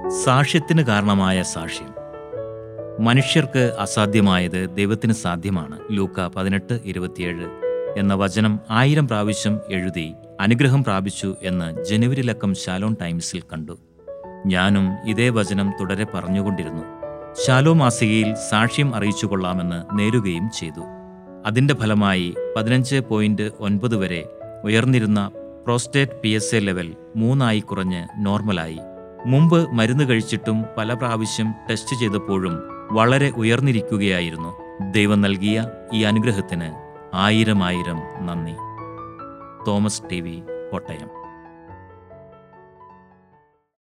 സാക്ഷ്യത്തിന് കാരണമായ സാക്ഷ്യം മനുഷ്യർക്ക് അസാധ്യമായത് ദൈവത്തിന് സാധ്യമാണ് ലൂക്ക പതിനെട്ട് ഇരുപത്തിയേഴ് എന്ന വചനം ആയിരം പ്രാവശ്യം എഴുതി അനുഗ്രഹം പ്രാപിച്ചു എന്ന് ജനുവരി ലക്കം ശാലോൺ ടൈംസിൽ കണ്ടു ഞാനും ഇതേ വചനം തുടരെ പറഞ്ഞുകൊണ്ടിരുന്നു ശാലോ മാസികയിൽ സാക്ഷ്യം അറിയിച്ചു കൊള്ളാമെന്ന് നേരുകയും ചെയ്തു അതിന്റെ ഫലമായി പതിനഞ്ച് പോയിന്റ് ഒൻപത് വരെ ഉയർന്നിരുന്ന prostate P S A level മൂന്നായി കുറഞ്ഞ് നോർമലായി മുമ്പ് മരുന്ന് കഴിച്ചിട്ടും പല പ്രാവശ്യം ടെസ്റ്റ് ചെയ്തപ്പോഴും വളരെ ഉയർന്നിരിക്കുകയായിരുന്നു ദൈവം നൽകിയ ഈ അനുഗ്രഹത്തിന് ആയിരം ആയിരം നന്ദി തോമസ് ടി വി കോട്ടയം